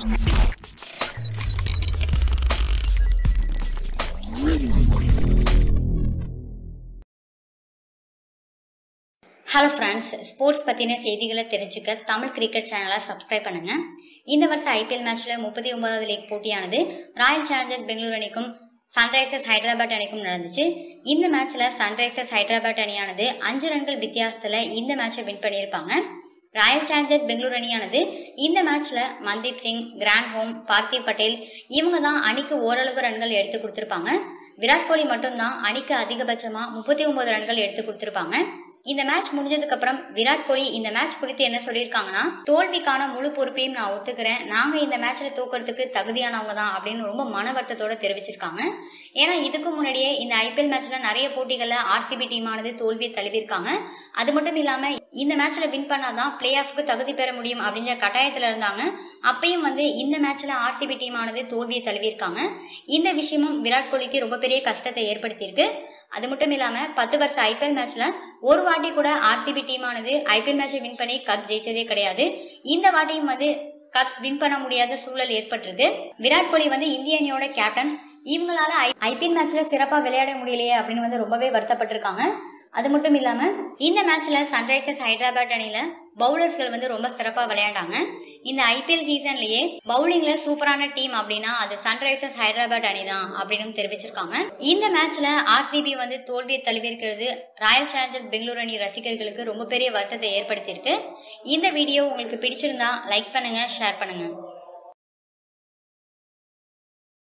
hello friends sports பற்றின செய்திகளை தெரிஞ்சுக்க தமிழ் கிரிக்கெட் சேனலை சப்ஸ்கிரைப் பண்ணுங்க இந்த வருஷம் ஐபிஎல் மேட்ச்சில் முப்பத்தி ஒன்பதாவது லீக் போட்டியானது ராயல் சேலஞ்சர்ஸ் பெங்களூர் அணிக்கும் சன்ரைசர்ஸ் ஹைதராபாத் அணிக்கும் நடந்துச்சு இந்த மேட்ச்சில் சன்ரைசர்ஸ் ஹைதராபாத் அணியானது அஞ்சு ரன்கள் வித்தியாசத்தில் இந்த மேட்சை வின் பண்ணியிருப்பாங்க ராயல் சேலஞ்சர்ஸ் பெங்களூர் அணியானது இந்த மேட்ச்ல மன்தீப் சிங் கிராண்ட் ஹோம் பார்த்திவ் பட்டேல் இவங்க தான் அணிக்கு ஓரளவு ரன்கள் எடுத்து கொடுத்துருப்பாங்க விராட் கோலி மட்டும்தான் அணிக்கு அதிகபட்சமா முப்பத்தி ஒன்பது ரன்கள் எடுத்து கொடுத்துருப்பாங்க இந்த மேட்ச் முடிஞ்சதுக்கு அப்புறம் விராட் கோலி இந்த மேட்ச் குறித்து என்ன சொல்லியிருக்காங்கன்னா தோல்விக்கான முழு பொறுப்பையும் நான் ஒத்துக்கிறேன் நாங்க இந்த மேட்ச்ல தோக்கிறதுக்கு தகுதியானவங்க தான் அப்படின்னு ரொம்ப மன வருத்தத்தோட தெரிவிச்சிருக்காங்க ஏன்னா இதுக்கு முன்னாடியே இந்த ஐபிஎல் மேட்ச்ல நிறைய போட்டிகள்ல ஆர்சிபி டீமானது தோல்வியை தழுவிருக்காங்க அது மட்டும் இல்லாம இந்த மேட்ச்ல வின் பண்ணாதான் பிளே ஆஃப்க்கு தகுதி பெற முடியும் அப்படின்ற கட்டாயத்துல இருந்தாங்க அப்பயும் வந்து இந்த மேட்ச்ல ஆர்சிபி டீமானது தோல்வியை தழுவிருக்காங்க இந்த விஷயமும் விராட் கோலிக்கு ரொம்ப பெரிய கஷ்டத்தை ஏற்படுத்தியிருக்கு அது மட்டும் இல்லாம பத்து வருஷம் ஐபிஎல் மேட்ச்ல ஒரு வாட்டி கூட ஆர்சிபி டீமானது ஐபிஎல் மேட்சை வின் பண்ணி கப் ஜெயிச்சதே கிடையாது இந்த வாட்டியும் வந்து கப் வின் பண்ண முடியாத சூழல் ஏற்பட்டிருக்கு விராட் கோலி வந்து இந்திய அணியோட கேப்டன் இவங்களால ஐபிஎல் மேட்ச்ல சிறப்பா விளையாட முடியலையே அப்படின்னு வந்து ரொம்பவே வருத்தப்பட்டிருக்காங்க அது மட்டும் இல்லாம இந்த மேட்ச்ல சன்ரைசர்ஸ் ஹைதராபாத் அணியில பவுலர்ஸ்கள் வந்து ரொம்ப சிறப்பா விளையாண்டாங்க இந்த ஐபிஎல் சீசன்லயே பவுலிங்ல சூப்பரான டீம் அப்படின்னா அது சன்ரைசர்ஸ் ஹைதராபாத் அணி தான் அப்படின்னு தெரிவிச்சிருக்காங்க இந்த மேட்ச்ல ஆர்சிபி வந்து தோல்வியை தழுவிருக்கிறது ராயல் சேலஞ்சர்ஸ் பெங்களூர் அணி ரசிகர்களுக்கு ரொம்ப பெரிய வருத்தத்தை ஏற்படுத்தியிருக்கு இந்த வீடியோ உங்களுக்கு பிடிச்சிருந்தா லைக் பண்ணுங்க ஷேர் பண்ணுங்க